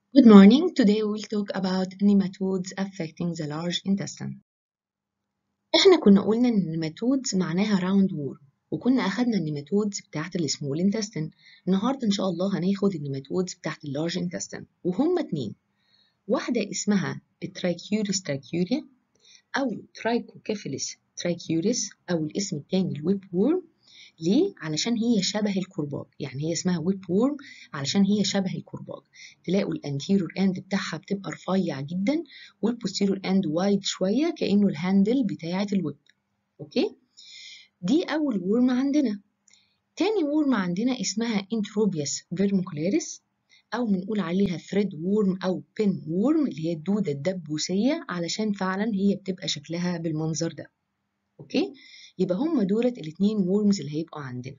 Good morning. Today we will talk about nematodes affecting the large intestine. احنا كنا قلنا ان النيماتودز معناها راوند وور وكنا اخدنا النيماتودز بتاعت السمول انتستين النهارده ان شاء الله هناخد النيماتودز بتاعت اللارج انتستين وهما اتنين واحدة اسمها الترايكيوريس ترايكيوريا او ترايكوكيفاليس ترايكيوريس او الاسم التاني الويب وورم ليه؟ علشان هي شبه الكرباج يعني هي اسمها ويب وورم علشان هي شبه الكرباج تلاقوا الانتيرور اند بتاعها بتبقى رفيع جدا والبوستيرور اند وايد شويه كانه الهاندل بتاعه الويب اوكي دي اول وورم عندنا تاني وورم عندنا اسمها انتروبياس فيرموكولاريس او بنقول عليها ثريد وورم او بين وورم اللي هي الدوده الدبوسيه علشان فعلا هي بتبقى شكلها بالمنظر ده اوكي يبقى هم دولت الاتنين وورمز اللي هيبقوا عندنا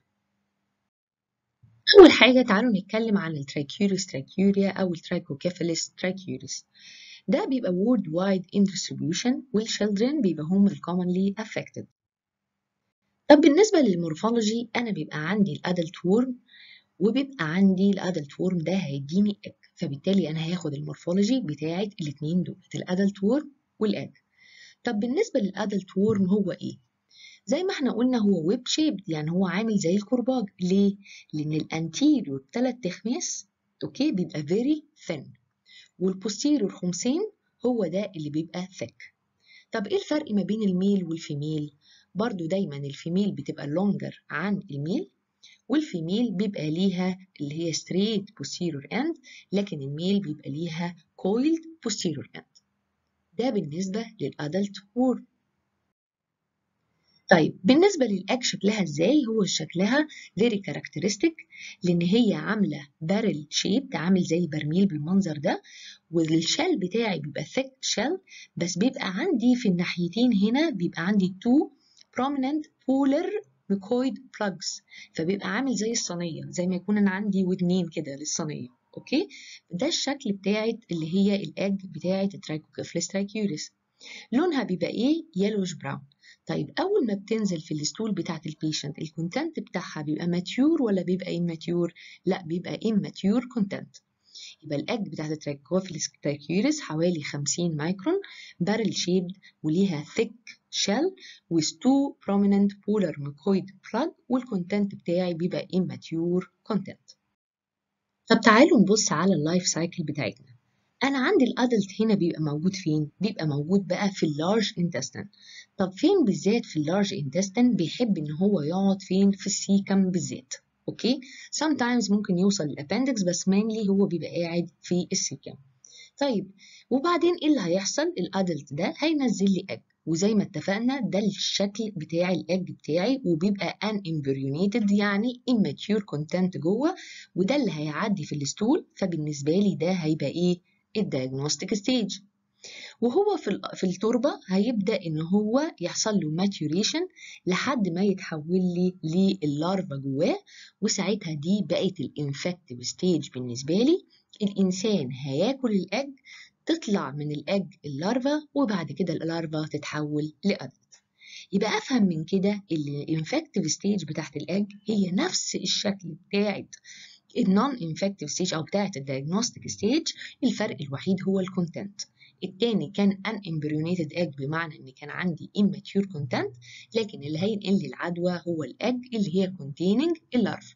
أول حاجة تعالوا نتكلم عن الترايكيوريس ترايكيوريا أو الترايكوكيفاليس ترايكيوريس ده بيبقى world wide in distribution والchildren بيبقى هم ال commonly affected طب بالنسبة للمورفولوجي أنا بيبقى عندي الأدلت وورم وبيبقى عندي الأدلت وورم ده هيديني إج فبالتالي أنا هاخد المورفولوجي بتاعة الاتنين دول الأدلت وورم والإج طب بالنسبة للأدلت وورم هو إيه؟ زي ما احنا قلنا هو ويب شيبد يعني هو عامل زي الكرباج ليه؟ لأن الانتيريور تلات تخماس اوكي بيبقى very thin والبوستيريور خمسين هو ده اللي بيبقى thick طب ايه الفرق ما بين الميل والفيميل؟ برضو دايما الفيميل بتبقى longer عن الميل والفيميل بيبقى ليها اللي هي straight posterior end لكن الميل بيبقى ليها coiled posterior end ده بالنسبة للأدلت وورم طيب بالنسبة للأج شكلها ازاي هو شكلها very characteristic لأن هي عاملة بارل شيب عامل زي برميل بالمنظر ده والشال بتاعي بيبقى thick shell بس بيبقى عندي في الناحيتين هنا بيبقى عندي two prominent polar mucoid plugs فبيبقى عامل زي الصينية زي ما يكون أنا عندي ودنين كده للصينية أوكي ده الشكل بتاعت اللي هي الأج بتاعت الترايكوكيفلس ترايكيوريس لونها بيبقى إيه يلوش براون طيب اول ما بتنزل في الستول بتاعت البيشنت الكونتنت بتاعها بيبقى ماتيور ولا بيبقى immature لا بيبقى immature كونتنت يبقى الاج بتاعت الترايكوفيلس ترايكيوريس حوالي 50 مايكرون بارل شيبد وليها thick shell with two prominent polar mucoid plug والكونتنت بتاعي بيبقى immature content طب تعالوا نبص على اللايف سايكل بتاعتنا انا عندي الادلت هنا بيبقى موجود فين بيبقى موجود بقى في اللارج انتستين طب فين بالذات في اللارج انتستين بيحب ان هو يقعد فين في السيكم بالذات اوكي sometimes ممكن يوصل للابندكس بس mainly هو بيبقى قاعد في السيكم طيب وبعدين ايه اللي هيحصل الادلت ده هينزل لي اج وزي ما اتفقنا ده الشكل بتاع الاج بتاعي وبيبقى ان امبريونيتد يعني immature content جوه وده اللي هيعدي في الستول فبالنسبه لي ده هيبقى ايه الدياجنوستيك ستيج وهو في في التربه هيبدا ان هو يحصل له ماتوريشن لحد ما يتحول لي للارفا جواه وساعتها دي بقت الانفكتيف ستيج بالنسبه لي الانسان هياكل الاج تطلع من الاج اللارفا وبعد كده اللارفا تتحول لادلت يبقى افهم من كده الانفكتيف ستيج بتاعت الاج هي نفس الشكل بتاعت النون انفكتيف ستيج او بتاعه الدايجنوستيك ستيج الفرق الوحيد هو الكونتنت التاني كان ان امبريونيتد اج بمعنى ان كان عندي immature content لكن اللي هينقل لي العدوى هو الاج اللي هي containing اللارفا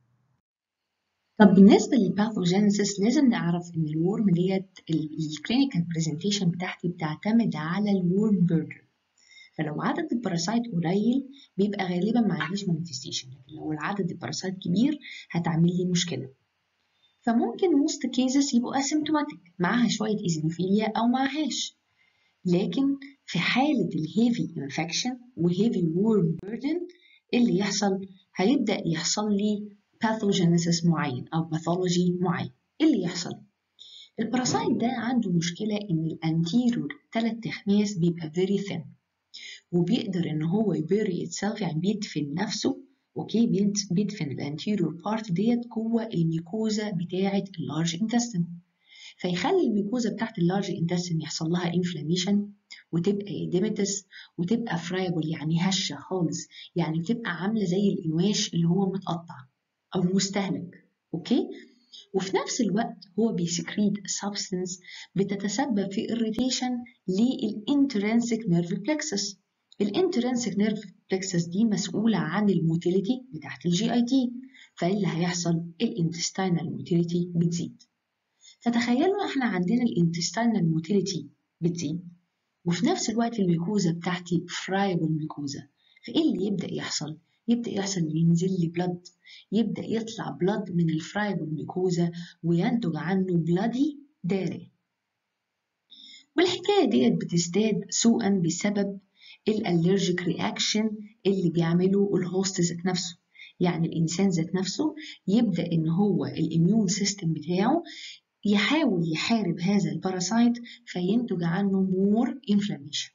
طب بالنسبه للباثوجينيسيس لازم نعرف ان الورم ديت الكلينيكال برزنتيشن بتاعتي بتعتمد على الورم بيردن فلو عدد الباراسايت قليل بيبقى غالبا ما عنديش مانيفستيشن لكن لو العدد الباراسايت كبير هتعمل لي مشكله فممكن most cases يبقوا asymptomatic معاها شويه ايزينوفيليا او معهاش لكن في حاله الهيفي انفكشن وهيفي وورم بيردن اللي يحصل هيبدا يحصل لي باثوجينيسيس معين او باثولوجي معين اللي يحصل الباراسايت ده عنده مشكله ان الانتيرور ثلاث تخماس بيبقى very thin وبيقدر ان هو يبري اتسلف يعني بيدفن نفسه اوكي بيدفن الانتيريور بارت ديت جوه الميكوزا بتاعه اللارج انتستين فيخلي الميكوزا بتاعه اللارج انتستين يحصل لها انفلاميشن وتبقى ايديمتس وتبقى فرايبل يعني هشه خالص يعني بتبقى عامله زي القماش اللي هو متقطع او مستهلك اوكي وفي نفس الوقت هو بيسكريت substance بتتسبب في irritation للintrinsic nerve plexus الانترنسك نيرف plexus دي مسؤولة عن الموتيليتي بتاعت الجي اي تي فايه اللي هيحصل الانتستينال موتيليتي بتزيد فتخيلوا احنا عندنا الانتستينال موتيليتي بتزيد وفي نفس الوقت الميكوزا بتاعتي فرايبل ميكوزا فايه اللي يبدأ يحصل؟ يبدأ يحصل ينزل لي بلد يبدأ يطلع بلد من الفرايبل ميكوزا وينتج عنه بلادي داري والحكاية ديت بتزداد سوءا بسبب الالرجيك رياكشن اللي بيعمله الهوست ذات نفسه يعني الانسان ذات نفسه يبدا ان هو الاميون سيستم بتاعه يحاول يحارب هذا الباراسايت فينتج عنه مور انفلاميشن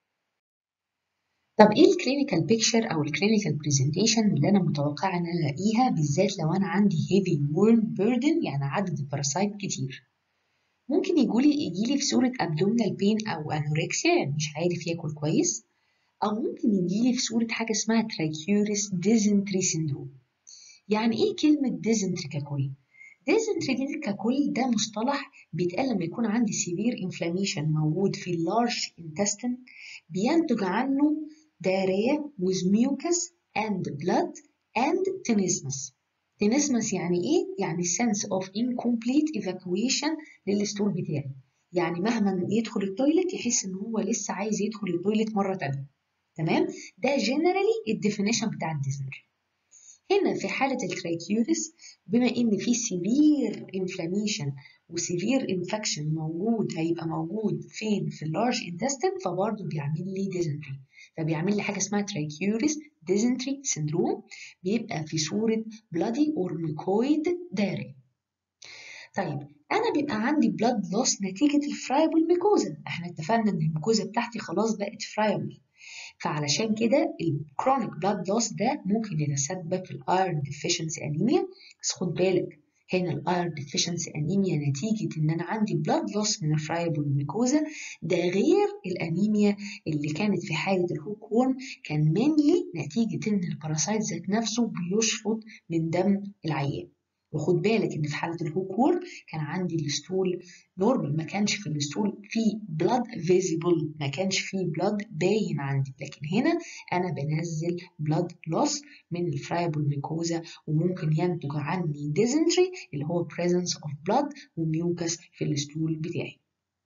طب ايه الكلينيكال بيكتشر او الكلينيكال برزنتيشن اللي انا متوقعه ان انا الاقيها بالذات لو انا عندي هيفي وورم بيردن يعني عدد الباراسايت كتير ممكن يجولي يجيلي في صوره ابدومينال بين او انوركسيا يعني مش عارف ياكل كويس او ممكن يجيلي في صوره حاجه اسمها ترايكيوريس ديزنتري سيندروم يعني ايه كلمه ديزنتري ككل ديزنتري ككل ده مصطلح بيتقال لما يكون عندي سيفير انفلاميشن موجود في اللارج intestine بينتج عنه diarrhea with mucus and blood and tenesmus tenesmus يعني ايه؟ يعني sense of incomplete evacuation للستول بتاعي يعني مهما يدخل التويلت يحس ان هو لسه عايز يدخل التويلت مره تانية تمام ده generally الديفينيشن بتاع الديزنتري هنا في حالة الترايكيوريس بما إن في سيفير انفلاميشن وسيفير انفكشن موجود هيبقى موجود فين في اللارج انتستين فبرضه بيعمل لي ديزنتري فبيعمل لي حاجة اسمها ترايكيوريس ديزنتري سيندروم بيبقى في صورة بلادي اور ميكويد داري طيب انا بيبقى عندي بلاد لوس نتيجة الفرايبل ميكوزا احنا اتفقنا ان الميكوزا بتاعتي خلاص بقت فرايبل فعلشان كده الكرونيك بلاد لوس ده ممكن يتسبب في الايرون ديفيشنسي انيميا بس خد بالك هنا الايرون ديفيشنسي انيميا نتيجه ان انا عندي بلاد لوس من الفرايبل ميكوزا ده غير الانيميا اللي كانت في حاله الهوك وورم كان مينلي نتيجه ان الباراسايت ذات نفسه بيشفط من دم العيان وخد بالك ان في حاله الهوك وورم كان عندي الستول نورمال ما كانش في الستول في بلاد فيزيبل ما كانش في بلاد باين عندي لكن هنا انا بنزل بلاد لوس من الفرايبل ميكوزا وممكن ينتج عني ديزنتري اللي هو presence of blood وميوكس في الستول بتاعي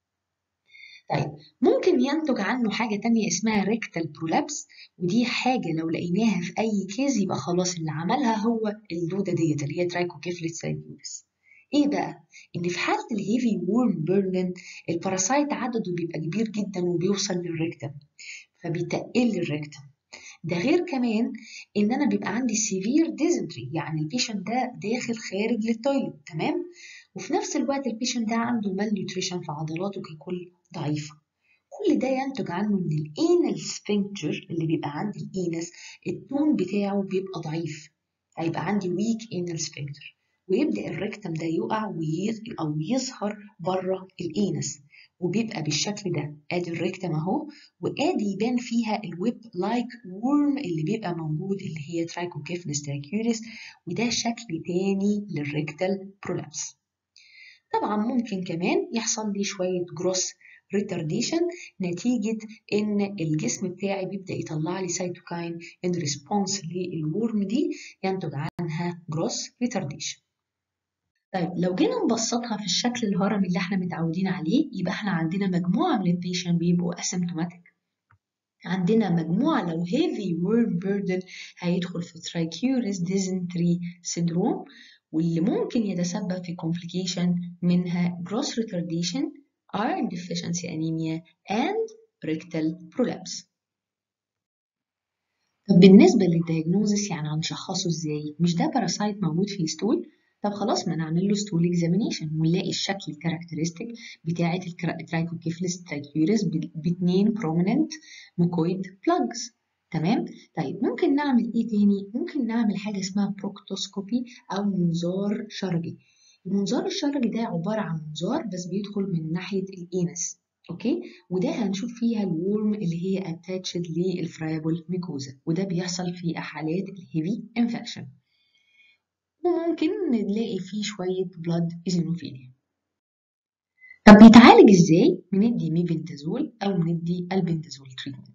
طيب ممكن ينتج عنه حاجة تانية اسمها ريكتال برولابس ودي حاجة لو لقيناها في أي كيس يبقى خلاص اللي عملها هو اللودة ديت اللي هي ترايكوكيفليت سايكوبس ايه بقى؟ ان في حالة الهيفي وورم بيرنن الباراسايت عدده بيبقى كبير جدا وبيوصل للريكتم فبيتقل الريكتم ده غير كمان ان انا بيبقى عندي سيفير ديزنتري يعني البيشنت ده داخل خارج للتويلت تمام وفي نفس الوقت البيشنت ده عنده مال نيوتريشن في عضلاته ككل ضعيفة كل ده ينتج عنه ان الانال سفنكتر اللي بيبقى عند الانس التون بتاعه بيبقى ضعيف هيبقى عندي ويك انال سفنكتر ويبدا الريكتم ده يقع ويز او يظهر بره الانس وبيبقى بالشكل ده ادي الريكتم اهو وادي يبان فيها الويب لايك وورم اللي بيبقى موجود اللي هي ترايكوكيفنس تراكيوريس وده شكل تاني للريكتال برولابس طبعا ممكن كمان يحصل لي شويه جروس ريتارديشن نتيجة إن الجسم بتاعي بيبدأ يطلع لي سيتوكاين إن ريسبونس للورم دي ينتج عنها جروس ريتارديشن. طيب لو جينا نبسطها في الشكل الهرمي اللي احنا متعودين عليه يبقى احنا عندنا مجموعة من البيشن بيبقوا اسيمتوماتيك عندنا مجموعة لو heavy worm burden هيدخل في trichurus dysentery syndrome واللي ممكن يتسبب في complication منها gross retardation iron deficiency anemia and rectal prolapse. طب بالنسبة للدياجنوزس يعني هنشخصه ازاي؟ مش ده باراسايت موجود في الستول؟ طب خلاص ما نعمل له ستول اكزامينيشن ونلاقي الشكل الكاركترستيك بتاعة الترايكوكيفلس ترايكيوريس باتنين بروميننت موكويد بلاجز تمام؟ طيب ممكن نعمل ايه تاني؟ ممكن نعمل حاجة اسمها بروكتوسكوبي أو منظار شرجي. المنظار الشرجي ده عبارة عن منظار بس بيدخل من ناحية الإنس اوكي وده هنشوف فيها الورم اللي هي اتاتشد للفرايبل ميكوزا وده بيحصل في حالات الهيفي انفكشن وممكن نلاقي فيه شوية بلاد ايزينوفيليا طب بيتعالج ازاي؟ بندي ميبنتازول او ندي البنتازول تريتمنت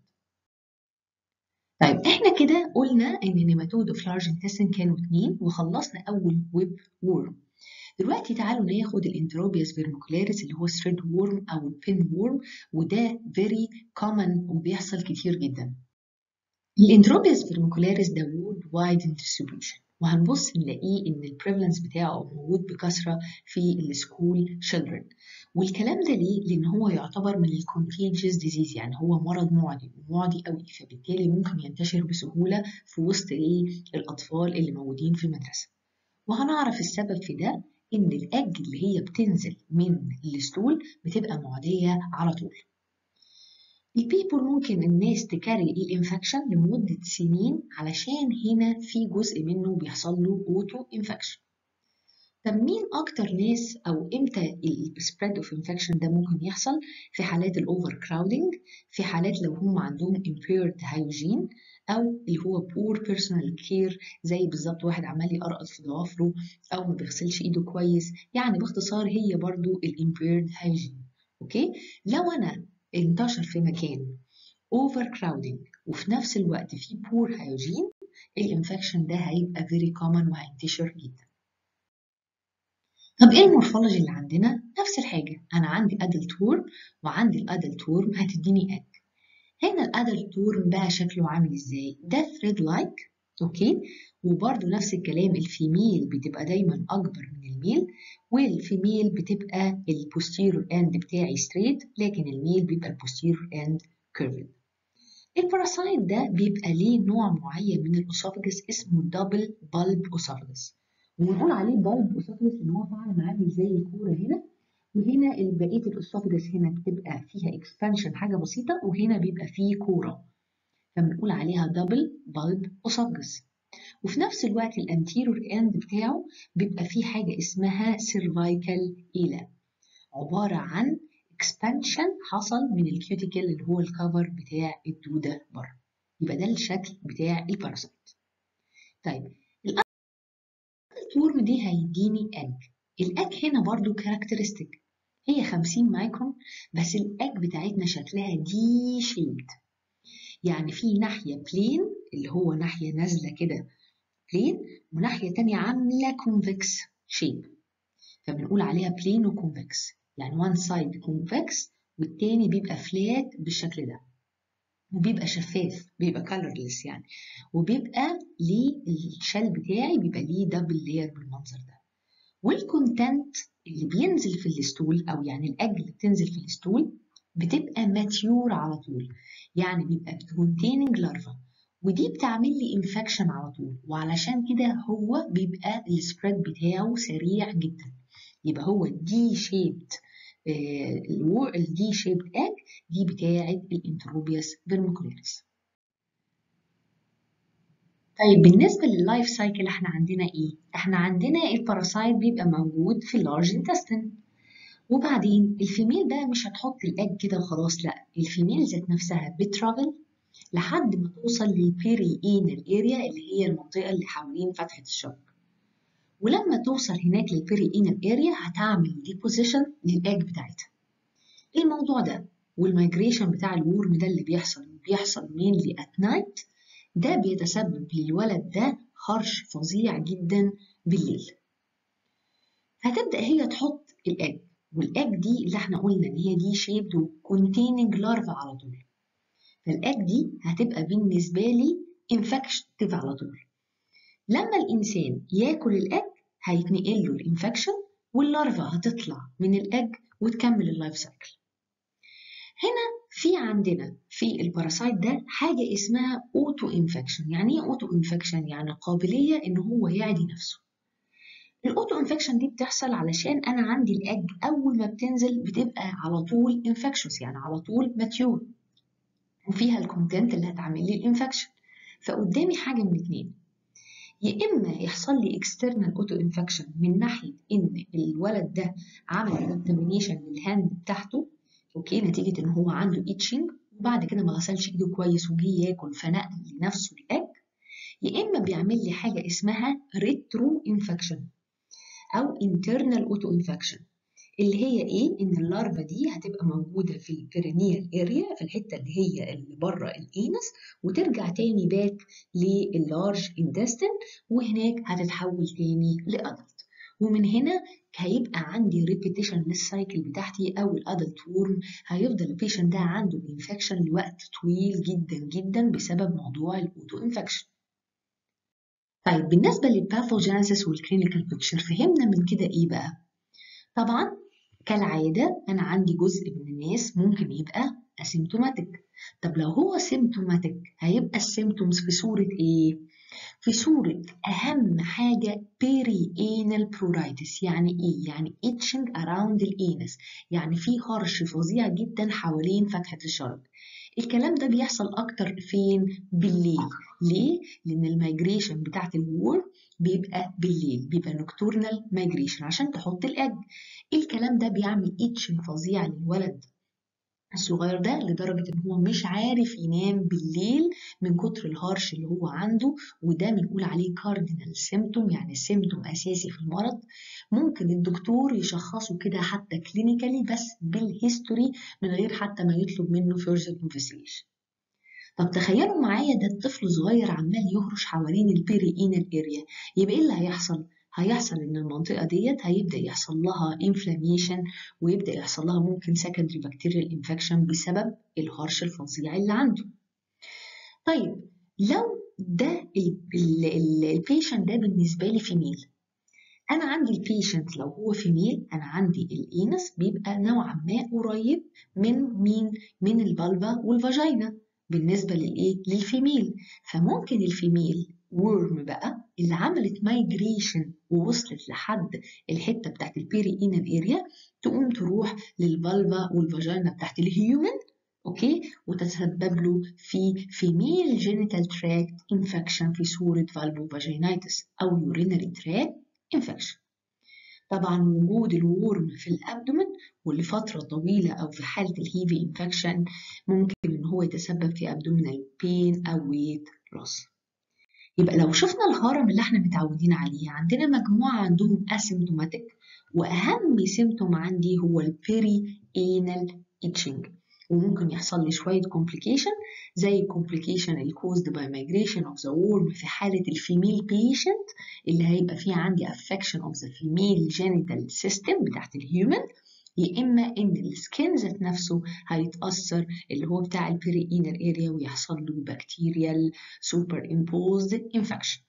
طيب احنا كده قلنا ان نيماتود اوف لارج انتستين كانوا اتنين وخلصنا اول ويب وورم دلوقتي تعالوا ناخد الانتروبياس فيرموكولاريس اللي هو ثريد وورم او البين وورم وده فيري كومن وبيحصل كتير جدا الانتروبياس فيرموكولاريس ده وورد وايد ديستريبيوشن وهنبص نلاقيه ان البريفلنس بتاعه موجود بكثره في السكول children والكلام ده ليه؟ لان هو يعتبر من الكونتيجيوس ديزيز يعني هو مرض معدي ومعدي قوي فبالتالي ممكن ينتشر بسهوله في وسط ايه الاطفال اللي موجودين في المدرسه وهنعرف السبب في ده ان الاج اللي هي بتنزل من الستول بتبقى معديه على طول البيبول ممكن الناس تكاري الانفكشن لمدة سنين علشان هنا في جزء منه بيحصل له اوتو انفكشن طب مين اكتر ناس او امتى السبريد اوف انفكشن ده ممكن يحصل في حالات الاوفر كراودنج في حالات لو هم عندهم impaired hygiene او اللي هو poor personal care زي بالظبط واحد عمال يقرقط في ضوافره او ما بيغسلش ايده كويس يعني باختصار هي برضو الامبيرد hygiene اوكي لو انا انتشر في مكان اوفر كراودنج وفي نفس الوقت في بور هايجين الانفكشن ده هيبقى فيري كومن وهينتشر جدا طب ايه المورفولوجي اللي عندنا نفس الحاجه انا عندي ادلت وورم وعندي الادلت وورم هتديني اج هنا الادلت وورم بقى شكله عامل ازاي ده ثريد لايك اوكي وبرده نفس الكلام الفيميل بتبقى دايما اكبر من الميل والفيميل بتبقى البوستيرور اند بتاعي ستريت لكن الميل بيبقى البوستيرور اند كيرفد الباراسايت ده بيبقى ليه نوع معين من الاسوفجس اسمه دبل بالب اسوفجس ونقول عليه بالب اسوفجس لان هو فعلا عامل زي الكوره هنا وهنا بقيه الاسوفجس هنا بتبقى فيها اكسبانشن حاجه بسيطه وهنا بيبقى فيه كوره فبنقول عليها دبل بالب اسوفجس وفي نفس الوقت الانتيرور اند بتاعه بيبقى فيه حاجة اسمها cervical إيلا عبارة عن expansion حصل من الكيوتيكل اللي هو الكفر بتاع الدودة بره يبقى ده الشكل بتاع الباراسايت طيب التورم دي هيديني اج الاج هنا برضو كاركترستيك هي 50 مايكرون بس الاج بتاعتنا شكلها دي شيبد يعني في ناحية بلين اللي هو ناحية نازلة كده بلين وناحية تانية عاملة كونفكس شيب فبنقول عليها بلين وكونفكس يعني وان سايد كونفكس والتاني بيبقى فلات بالشكل ده وبيبقى شفاف بيبقى colorless يعني وبيبقى ليه الشال بتاعي بيبقى ليه دبل لير بالمنظر ده والكونتنت اللي بينزل في الستول او يعني الاج اللي بتنزل في الستول بتبقى ماتيور على طول يعني بيبقى containing larva ودي بتعمل لي انفكشن على طول وعلشان كده هو بيبقى السبريد بتاعه سريع جدا يبقى هو دي شيبد الدي شيبد اج دي بتاعه الانتروبياس فيرموكوليريس طيب بالنسبة لللايف سايكل احنا عندنا ايه؟ احنا عندنا الباراسايت بيبقى موجود في اللارج انتستين وبعدين الفيميل بقى مش هتحط الاج كده وخلاص لا الفيميل ذات نفسها بترافل لحد ما توصل للبيري انال اريا اللي هي المنطقه اللي حوالين فتحه الشرج ولما توصل هناك للبيري انال اريا هتعمل ديبوزيشن للاج بتاعتها الموضوع ده والمايجريشن بتاع الورم ده اللي بيحصل بيحصل مينلي ات نايت ده بيتسبب للولد ده هرش فظيع جدا بالليل هتبدا هي تحط الاج والاج دي اللي احنا قلنا ان هي دي شيبد وكونتيننج لارفا على طول فالاج دي هتبقى بالنسبه لي انفكتيف على طول لما الانسان ياكل الاج هيتنقل له الانفكشن واللارفا هتطلع من الاج وتكمل اللايف سايكل هنا في عندنا في الباراسايت ده حاجه اسمها اوتو انفكشن يعني ايه اوتو انفكشن يعني قابليه ان هو يعدي نفسه الاوتو انفكشن دي بتحصل علشان انا عندي الاج اول ما بتنزل بتبقى على طول انفكشوس يعني على طول ماتيور وفيها الكونتنت اللي هتعمل لي الانفكشن فقدامي حاجه من اتنين يا اما يحصل لي اكسترنال اوتو انفكشن من ناحيه ان الولد ده عمل كونتامينيشن للهاند بتاعته اوكي نتيجه ان هو عنده ايتشنج وبعد كده ما غسلش ايده كويس وجي ياكل فنقل لنفسه الاج يا اما بيعمل لي حاجه اسمها ريترو انفكشن او internal اوتو انفكشن اللي هي ايه ان اللارفا دي هتبقى موجوده في البيرينيال اريا في الحته اللي هي اللي بره الانس وترجع تاني باك لللارج انتستين وهناك هتتحول تاني لادلت ومن هنا هيبقى عندي ريبيتيشن للسايكل بتاعتي او الادلت وورم هيفضل البيشنت ده عنده انفكشن لوقت طويل جدا جدا بسبب موضوع الاوتو انفكشن طيب بالنسبه للباثوجينيسيس والكلينيكال بيكتشر فهمنا من كده ايه بقى طبعا كالعاده انا عندي جزء من الناس ممكن يبقى اسيمتوماتيك طب لو هو سيمتوماتيك هيبقى السيمتومز في صوره ايه في صورة أهم حاجة perianal pruritus يعني إيه؟ يعني itching around الانس يعني في هرش فظيع جدا حوالين فتحة الشرج الكلام ده بيحصل أكتر فين؟ بالليل ليه؟ لأن الميجريشن بتاعت الوور بيبقى بالليل بيبقى نوكتورنال مايجريشن عشان تحط الأج الكلام ده بيعمل itching فظيع للولد الصغير ده لدرجة إن هو مش عارف ينام بالليل من كتر الهرش اللي هو عنده وده بنقول عليه كاردينال سيمتوم يعني سيمتوم أساسي في المرض ممكن الدكتور يشخصه كده حتى كلينيكالي بس بالهيستوري من غير حتى ما يطلب منه فيرزر انفستيجيشن طب تخيلوا معايا ده الطفل صغير عمال يهرش حوالين البيري انال اريا يبقى ايه اللي هيحصل؟ هيحصل ان المنطقه ديت هيبدا يحصل لها انفلاميشن ويبدا يحصل لها ممكن سكندري بكتيريال انفكشن بسبب الهرش الفظيع اللي عنده طيب لو ده البيشنت ده بالنسبه لي فيميل انا عندي البيشنت لو هو فيميل انا عندي الانس بيبقى نوعا ما قريب من مين من الفالفا والفاجينا بالنسبه للايه للفيميل فممكن الفيميل وورم بقى اللي عملت مايجريشن ووصلت لحد الحته بتاعت البيري انال اريا تقوم تروح للفالفا والفاجينا بتاعت الهيومن اوكي وتتسبب له في فيميل جينيتال تراكت انفكشن في صوره فالفو فاجينايتس او يورينري تراكت انفكشن طبعا وجود الورم في الابدومن ولفتره طويله او في حاله الهيفي انفكشن ممكن ان هو يتسبب في ابدومينال بين او ويت لوس يبقى لو شفنا الهرم اللي احنا متعودين عليه عندنا مجموعة عندهم اسيمتوماتيك وأهم سيمتوم عندي هو البيري انال itching وممكن يحصل لي شوية complication زي complication اللي caused by migration of the worm في حالة الفيميل patient اللي هيبقى فيه عندي affection of the female genital system بتاعت الهيومن يا اما ان السكين ذات نفسه هيتاثر اللي هو بتاع البيري انر اريا ويحصل له بكتيريال سوبر امبوزد انفكشن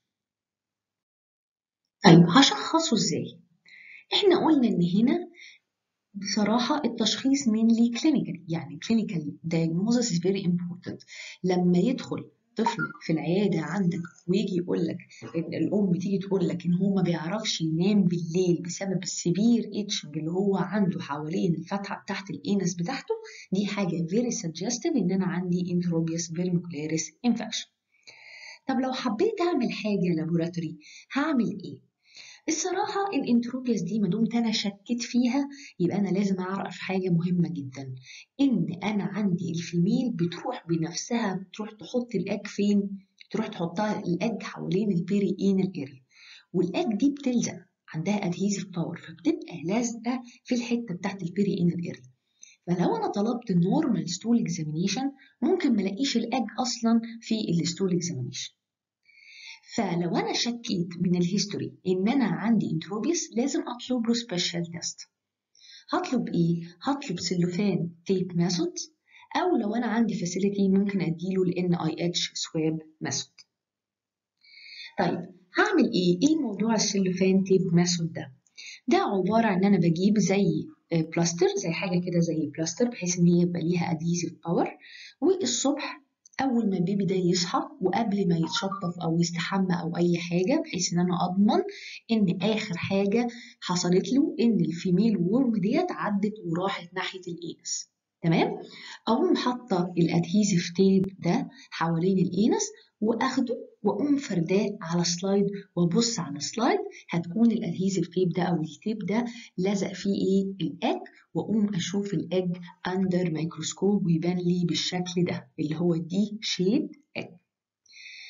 طيب هشخصه ازاي احنا قلنا ان هنا بصراحة التشخيص mainly clinical يعني clinical diagnosis is very important لما يدخل طفل في العيادة عندك ويجي يقول لك إن الأم تيجي تقول لك إن هو ما بيعرفش ينام بالليل بسبب السيفير إتشنج اللي هو عنده حوالين الفتحة بتاعت الإنس بتاعته دي حاجة very suggestive إن أنا عندي انتروبيوس فيرميكولاريس انفكشن طب لو حبيت أعمل حاجة لابوراتوري هعمل إيه؟ الصراحة الانتروبياس دي ما دمت أنا شكيت فيها يبقى أنا لازم أعرف حاجة مهمة جدا إن أنا عندي الفيميل بتروح بنفسها بتروح تحط الأج فين؟ تروح تحطها الأج حوالين البيري إينال إيريا والأج دي بتلزق عندها أدهيزيف باور فبتبقى لازقة في الحتة بتاعت البيري إينال إيريا فلو انا طلبت نورمال ستول اكزامينيشن ممكن ما الاقيش الاج اصلا في الستول اكزامينيشن فلو انا شكيت من الهيستوري ان انا عندي انتروبيس لازم اطلب له سبيشال تيست هطلب ايه هطلب سلوفان تيب ميثود او لو انا عندي فاسيلتي ممكن اديله الان اي اتش سواب ميثود طيب هعمل ايه ايه موضوع السلوفان تيب ميثود ده ده عباره عن ان انا بجيب زي بلاستر زي حاجه كده زي بلاستر بحيث ان هي يبقى ليها اديزيف باور والصبح اول ما البيبي ده يصحى وقبل ما يتشطف او يستحمى او اي حاجه بحيث ان انا اضمن ان اخر حاجه حصلت له ان الفيميل وورم ديت عدت وراحت ناحيه الانس تمام اقوم حاطه الادهيزيف تيب ده حوالين الانس واخده واقوم فرداه على سلايد وابص على السلايد هتكون الادهيزيف تيب ده او التيب ده لزق فيه ايه الاج واقوم اشوف الاج اندر ميكروسكوب ويبان لي بالشكل ده اللي هو دي شيد اج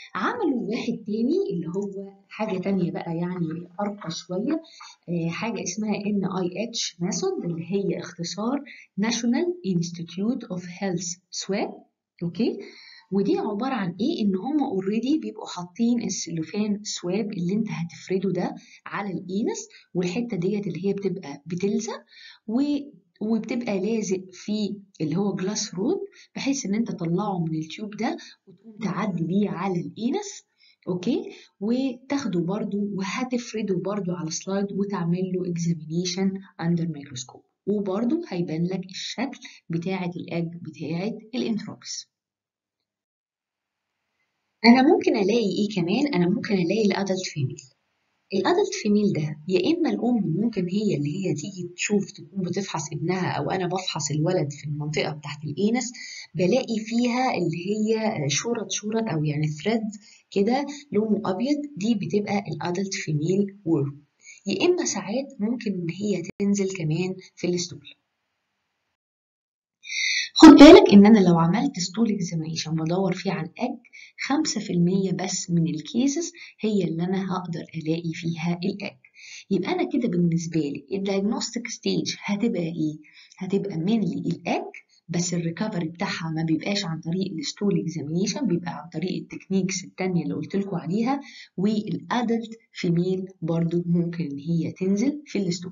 عملوا واحد تاني اللي هو حاجة تانية بقى يعني أرقى شوية آه، حاجة اسمها NIH ميثود اللي هي اختصار National Institute of Health SWAB أوكي ودي عبارة عن إيه؟ إن هما أوريدي بيبقوا حاطين السلوفان سواب اللي أنت هتفرده ده على الإينس والحتة ديت اللي هي بتبقى بتلزق و وبتبقى لازق في اللي هو جلاس رود بحيث ان انت تطلعه من التيوب ده وتقوم تعدي بيه على الانس اوكي وتاخده برضو وهتفرده برضو على سلايد وتعمل له اكزامينيشن اندر ميكروسكوب وبرضو هيبان لك الشكل بتاعة الاج بتاعة الانتروبس انا ممكن الاقي ايه كمان انا ممكن الاقي الادلت فيميل الادلت فيميل ده يا اما الام ممكن هي اللي هي تيجي تشوف تكون بتفحص ابنها او انا بفحص الولد في المنطقه بتاعت الانس بلاقي فيها اللي هي شورت شورت او يعني ثريد كده لونه ابيض دي بتبقى الادلت فيميل وورم يا اما ساعات ممكن ان هي تنزل كمان في الستول خد بالك ان انا لو عملت ستول اكزامينيشن بدور فيه عن اج 5% بس من الكيسز هي اللي انا هقدر الاقي فيها الاج يبقى انا كده بالنسبه لي الدايجنوستيك ستيج هتبقى ايه هتبقى مينلي الاج بس الريكفري بتاعها ما بيبقاش عن طريق الستول اكزامينيشن بيبقى عن طريق التكنيكس التانية اللي قلت لكم عليها والادلت فيميل برضو ممكن ان هي تنزل في الستول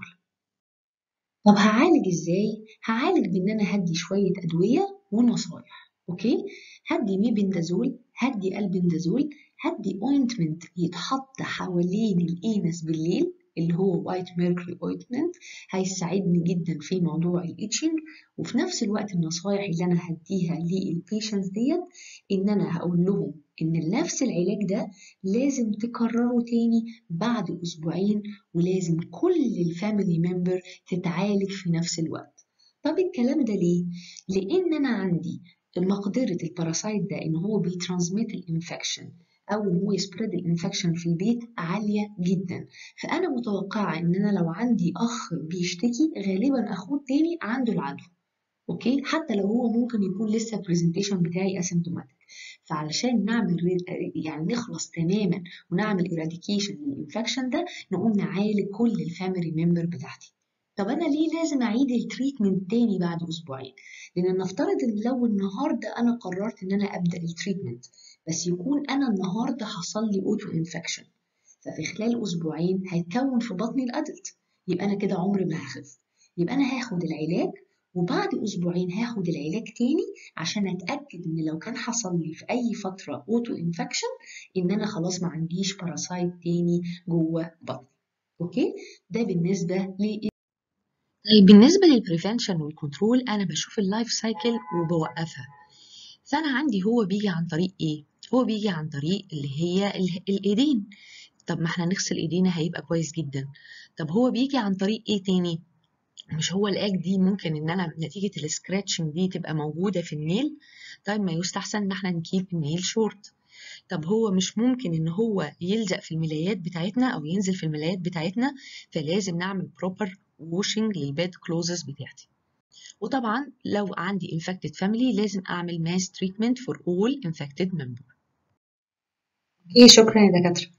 طب هعالج ازاي؟ هعالج بان انا هدي شوية ادوية ونصايح اوكي؟ هدي ميبندازول هدي البندازول هدي اوينتمنت يتحط حوالين الانس بالليل اللي هو وايت ميركوري اوينتمنت هيساعدني جدا في موضوع الاتشنج وفي نفس الوقت النصايح اللي انا هديها للبيشنتس ديت ان انا هقول لهم ان نفس العلاج ده لازم تكرره تاني بعد اسبوعين ولازم كل الفاميلي ممبر تتعالج في نفس الوقت طب الكلام ده ليه لان انا عندي مقدرة الباراسايت ده ان هو بيترانسميت الانفكشن او ان هو يسبريد الانفكشن في البيت عاليه جدا فانا متوقعه ان انا لو عندي اخ بيشتكي غالبا اخوه التاني عنده العدوى اوكي حتى لو هو ممكن يكون لسه البرزنتيشن بتاعي اسيمتوماتيك فعلشان نعمل يعني نخلص تماما ونعمل ايراديكيشن للانفكشن ده نقوم نعالج كل الفاميلي ممبر بتاعتي طب انا ليه لازم اعيد التريتمنت تاني بعد اسبوعين لان نفترض ان لو النهارده انا قررت ان انا ابدا التريتمنت بس يكون انا النهارده حصل لي اوتو انفكشن ففي خلال اسبوعين هيتكون في بطني الادلت يبقى انا كده عمري ما هخف يبقى انا هاخد العلاج وبعد اسبوعين هاخد العلاج تاني عشان اتاكد ان لو كان حصل لي في اي فتره اوتو انفكشن ان انا خلاص ما عنديش باراسايت تاني جوه بطني اوكي ده بالنسبه ل طيب بالنسبه للبريفنشن والكنترول انا بشوف اللايف سايكل وبوقفها فانا عندي هو بيجي عن طريق ايه هو بيجي عن طريق اللي هي الايدين طب ما احنا نغسل ايدينا هيبقى كويس جدا طب هو بيجي عن طريق ايه تاني مش هو الاج دي ممكن ان انا نتيجه السكراتشنج دي تبقى موجوده في النيل طيب ما يستحسن ان احنا نكيب النيل شورت طب هو مش ممكن ان هو يلزق في الملايات بتاعتنا او ينزل في الملايات بتاعتنا فلازم نعمل بروبر ووشنج للبيد كلوزز بتاعتي وطبعا لو عندي infected family لازم اعمل mass treatment for all infected member اوكي شكرا يا دكاتره